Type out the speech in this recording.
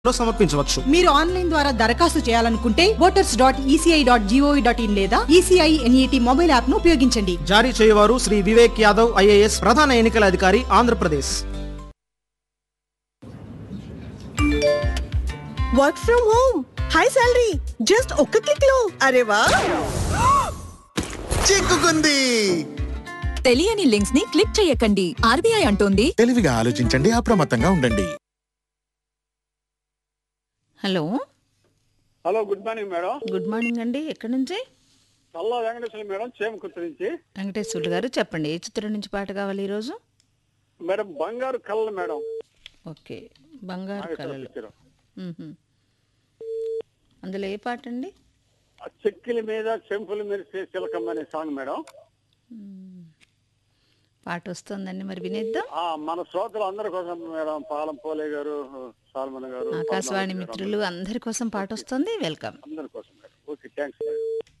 లో సమర్పించవచ్చు మీరు ఆన్లైన్ ద్వారా దరఖాస్తు చేయాలనుకుంటే voters dot ECI dot GOV dot in లేదా ఈసీఐ ఎన్ఈటి మొబైల్ యాప్ ను ఉపయోగించండి జారీ చేయవారు శ్రీ వివేక్ యాదవ్ ఐఏఎస్ ప్రధాన ఎన్నికల అధికారి Andhra Pradesh work from home high salary just ఒక్క క్లిక్ లో అరే వా చిక్కుకుంది తెలియని లింక్స్ ని క్లిక్ చేయకండి ఆర్బీఐ అంటోంది తెలివిగా ఆలోచించండి అప్రమత్తంగా ఉండండి hello hello good morning madam good morning అండి ఎక్కడి నుంచి చల్లా వెంకటేశ్వర మేడం చేమకుర్తి నుంచి వెంకటేశ్వర్లు గారు చెప్పండి ఏ చిత్రం నుంచి పాట కావాలి ఈరోజు మేడం బంగారు కళ్ళ మేడం ఓకే బంగారు నాగేశ్వర కళలు పిక్చర్. మ్మ్హ. అందులో ఏ పాట అండి ఆ చెక్కిల మీద చెంపుల మెరిసే చిలకమ్మ అనే సాంగ్ మేడం పాట వస్తుందండి మరి వినేద్దాం ఆ మన శ్రోతలు అందరి కోసం మేడం పాలం పోలే గారు సాల్మన్ గారు ఆకాశవాణి పద్మావతి గారు, మిత్రులు అందరి కోసం పాట వస్తుంది వెల్కమ్ అందరి కోసం మేడం ఓకే థ్యాంక్స్ మేడం